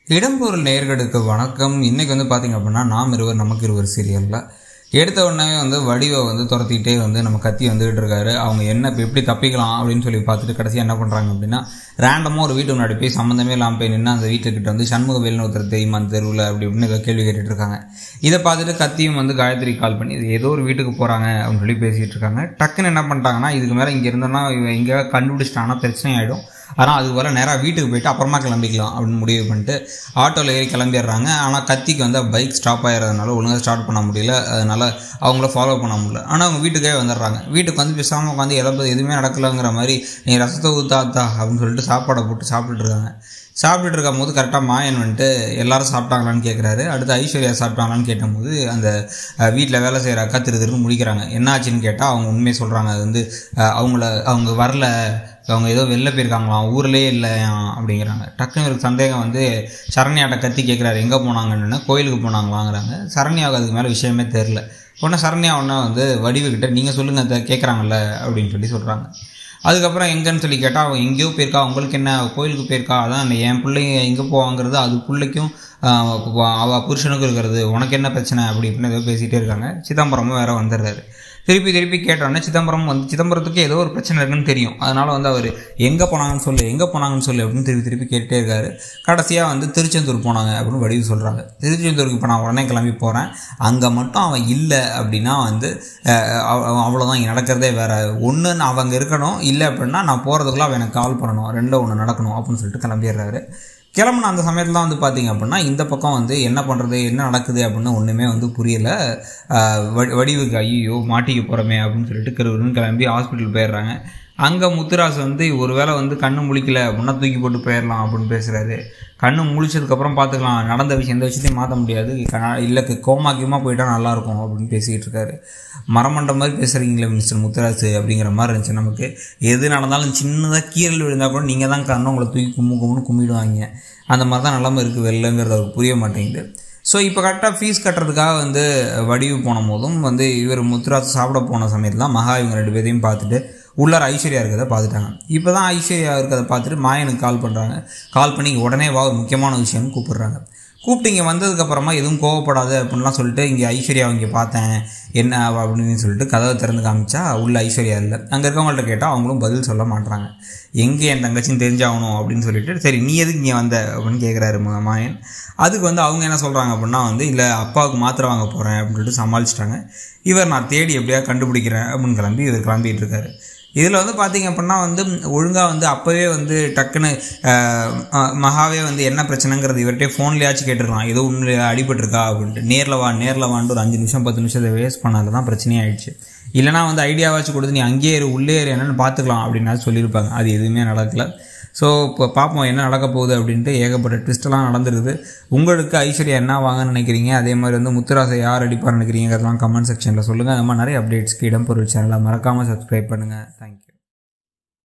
இடம்பொருள் நேர்களுக்கு வணக்கம் இன்னைக்கு வந்து பார்த்தீங்க அப்படின்னா நாம் இருவர் நமக்கு இருவர் சீரியலில் எடுத்த உடனே வந்து வடிவை வந்து துரத்திக்கிட்டே வந்து நம்ம கத்தி வந்துகிட்டு இருக்காரு அவங்க என்ன இப்போ எப்படி தப்பிக்கலாம் அப்படின்னு சொல்லி பார்த்துட்டு கடைசியாக என்ன பண்ணுறாங்க அப்படின்னா ரேண்டமாக ஒரு வீட்டு முன்னாடி போய் சம்மந்தமே இல்லாமல் போய் நின்று அந்த வீட்டுக்கிட்ட வந்து சண்முகவேல்னு ஒருத்தர் தெரியுமா அந்த தெருவில் அப்படி இப்படின்னு ஏதோ கேள்வி கேட்டுட்டு இருக்காங்க இதை பார்த்துட்டு கத்தியும் வந்து காயத்ரி கால் பண்ணி இது ஏதோ ஒரு வீட்டுக்கு போகிறாங்க அப்படின்னு சொல்லி பேசிகிட்டு இருக்காங்க டக்குன்னு என்ன பண்ணிட்டாங்கன்னா இதுக்கு மேலே இங்கே இருந்தோன்னா இவன் இங்கே கண்டுபிடிச்சிட்டாங்கன்னா பிரச்சனை ஆகிடும் ஆனால் அதுக்கு போல் நேராக வீட்டுக்கு போயிட்டு அப்புறமா கிளம்பிக்கலாம் அப்படின்னு முடிவு பண்ணிட்டு ஆட்டோவில் ஏறி கிளம்பிடுறாங்க ஆனால் கத்திக்கு வந்து பைக் ஸ்டாப் ஆகிறதுனால ஒழுங்காக ஸ்டார்ட் பண்ண முடியல அதனால் அவங்கள ஃபாலோ பண்ண முடியல ஆனால் அவங்க வீட்டுக்கே வந்துடுறாங்க வீட்டுக்கு வந்து பேசாமல் உட்காந்து எதை எதுவுமே நடக்கலைங்கிற மாதிரி நீ ரசத்தை ஊத்தாத்தா அப்படின்னு சொல்லிட்டு சாப்பாடை போட்டு சாப்பிட்டுட்டு இருக்காங்க சாப்பிட்டுட்டு இருக்கும் போது கரெக்டாக மாயன் வந்துட்டு எல்லாரும் சாப்பிட்டாங்களான்னு கேட்குறாரு அடுத்து ஐஸ்வர்யா சாப்பிட்டாங்களான்னு கேட்டபோது அந்த வீட்டில் வேலை செய்கிற அக்கா திரு திருன்னு முடிக்கிறாங்க என்ன ஆச்சுன்னு கேட்டால் அவங்க உண்மையை சொல்கிறாங்க அது வந்து அஹ், அவங்கள அவங்க வரல அவங்க ஏதோ வெளில போயிருக்காங்களாம் ஊர்லேயே இல்லை அப்படிங்கிறாங்க டக்குன்னு இவருக்கு சந்தேகம் வந்து சரண்யாட்ட கத்தி கேட்குறாரு எங்கே போனாங்கன்னு கோயிலுக்கு போனாங்களாங்கிறாங்க சரண்யாவுக்கு அதுக்கு மேலே விஷயமே தெரில உடனே சரண்யா ஒன்றா வந்து வடிவுக்கிட்ட நீங்கள் சொல்லுங்கள் கேட்குறாங்கல்ல அப்படின்னு சொல்லி சொல்கிறாங்க அதுக்கப்புறம் எங்கன்னு சொல்லி கேட்டால் அவன் எங்கேயோ போயிருக்கா உங்களுக்கு என்ன அவ கோயிலுக்கு போயிருக்கா அதான் அந்த என் பிள்ளைங்க எங்கே போவாங்கிறது அது பிள்ளைக்கும் ஆஹ், அவ புருஷனுக்கும் இருக்கிறது உனக்கு என்ன பிரச்சனை அப்படி இப்படின்னு ஏதோ பேசிகிட்டே இருக்காங்க சிதம்பரமும் வேற வந்துடுறாரு திருப்பி திருப்பி கேட்டோன்னே சிதம்பரம் வந்து சிதம்பரத்துக்கு ஏதோ ஒரு பிரச்சனை இருக்குன்னு தெரியும் அதனால் வந்து அவர் எங்கே போனாங்கன்னு சொல்லு எங்கே போனாங்கன்னு சொல்லு அப்படின்னு திருப்பி திருப்பி கேட்டே இருக்காரு கடைசியாக வந்து திருச்செந்தூர் போனாங்க அப்படின்னு வடிவு சொல்கிறாங்க திருச்செந்தூருக்கு இப்போ நான் உடனே கிளம்பி போகிறேன் அங்கே மட்டும் அவன் இல்லை அப்படின்னா வந்து அஹ், அவ- அவ்வளோதான் இங்கே நடக்கிறதே வேற ஒன்று அவங்க இருக்கணும் இல்லை அப்படின்னா நான் போகிறதுக்குள்ள அவன் எனக்கு கால் பண்ணணும் ரெண்டோ ஒன்று நடக்கணும் அப்படின்னு சொல்லிட்டு கிளம்பிடுறாரு கிளம்புன அந்த சமயத்தில் தான் வந்து பார்த்தீங்க அப்படின்னா இந்த பக்கம் வந்து என்ன பண்ணுறது என்ன நடக்குது அப்படின்னு ஒன்றுமே வந்து புரியல ஆஹ் வடி- வடிவுக்கு ஐயோ மாட்டிக்க போகிறோமே அப்படின்னு சொல்லிட்டு கிருன்னு கிளம்பி ஹாஸ்பிட்டல் போயிடுறாங்க அங்கே முத்துராஸ் வந்து ஒருவேளை வந்து கண்ணு முழிக்கல அப்படின்னா தூக்கி போட்டு போயிடலாம் அப்படின்னு பேசுகிறாரு கண்ணு முழிச்சதுக்கப்புறம் பார்த்துக்கலாம் நடந்த விஷயம் எந்த விஷயத்தையும் மாற்ற முடியாது கண்ணா- இல்லை கோமாக்கியமாக போயிட்டா நல்லாயிருக்கும் அப்படின்னு பேசிக்கிட்டு இருக்காரு மரமண்ட மாதிரி பேசுகிறீங்களே மிஸ்டர் முத்துராஜ் அப்படிங்கிற மாதிரி இருந்துச்சு நமக்கு எது நடந்தாலும் சின்னதாக கீரல் விழுந்தால் கூட நீங்கள் தான் காரணம் உங்களை தூக்கி கும்மு கும்முன்னு கும்பிடுவாங்க அந்த மாதிரி தான் நிலமை இருக்குது வெளிலங்கிறது அவருக்கு புரிய மாட்டேங்குது ஸோ இப்போ கரெக்டாக ஃபீஸ் கட்டுறதுக்காக வந்து வடிவு போன போதும் வந்து இவர் முத்துராஜ் சாப்பிட போன சமயத்தில் தான் மகா இவங்க ரெண்டு பேரையும் பார்த்துட்டு உள்ளார ஐஸ்வர்யா இருக்கிறத பார்த்துட்டாங்க இப்போ தான் ஐஸ்வர்யா இருக்கிறத பார்த்துட்டு மாயனுக்கு கால் பண்ணுறாங்க கால் பண்ணி இங்க உடனே வா ஒரு முக்கியமான விஷயம்னு கூப்பிடுறாங்க கூப்பிட்டு இங்கே வந்ததுக்கப்புறமா எதுவும் கோவப்படாது அப்படின்லாம் சொல்லிட்டு இங்கே ஐஸ்வர்யா இங்கே பார்த்தேன் என்ன அவ அப்படின்னு சொல்லிட்டு கதவை திறந்து காமிச்சா உள்ள ஐஸ்வர்யா இல்லை அங்கே இருக்கவங்கள்ட்ட கேட்டால் அவங்களும் பதில் சொல்ல மாட்றாங்க எங்கே என் தங்கச்சின்னு தெரிஞ்சாகணும் அப்படின்னு சொல்லிட்டு சரி நீ எதுக்கு இங்கே வந்த அப்படின்னு கேட்குறாரு ம- மாயன் அதுக்கு வந்து அவங்க என்ன சொல்கிறாங்க அப்படின்னா வந்து இல்லை அப்பாவுக்கு மாத்திரை வாங்க போகிறேன் அப்படின்னு சொல்லிட்டு சமாளிச்சிட்டாங்க இவர் நான் தேடி எப்படியா கண்டுபிடிக்கிறேன் அப்படின்னு கிளம்பி இவர் கிளம்பிட்டு இருக்காரு இதில் வந்து பார்த்தீங்க அப்படின்னா வந்து ஒழுங்காக வந்து அப்போவே வந்து டக்குன்னு ஆஹ், ஆஹ், மகாவே வந்து என்ன பிரச்சனைங்கிறது இவர்கிட்டே ஃபோன்லேயாச்சும் கேட்டுருக்கலாம் ஏதோ ஒன்று அடிபட்டிருக்கா அப்படின்ட்டு நேரில் வா நேரில் வான்ட்டு ஒரு அஞ்சு நிமிஷம் பத்து நிமிஷத்தை வேஸ்ட் பண்ணால தான் பிரச்சனையே ஆயிடுச்சு இல்லைனா வந்து ஐடியாவாச்சும் கொடுத்து நீ அங்கேயே இரு உள்ளே இரு என்னன்னு பார்த்துக்கலாம் அப்படின்னு சொல்லியிருப்பாங்க அது எதுவுமே நடக்கல ஸோ இப்போ பார்ப்போம் என்ன நடக்க போகுது அப்படின்ட்டு ஏகப்பட்ட ட்விஸ்டெல்லாம் நடந்துருக்குது உங்களுக்கு ஐஸ்வர்யா என்ன வாங்கன்னு நினைக்கிறீங்க அதே மாதிரி வந்து முத்துராசை யார் அடிப்பார் நினைக்கிறீங்கிறதெல்லாம் கமெண்ட் செக்ஷனில் சொல்லுங்கள் அது மாதிரி நிறைய அப்டேட்ஸ்க்கு இடம்பொருள் சேனலை மறக்காமல் சப்ஸ்கிரைப் பண்ணுங்கள் தேங்க்யூ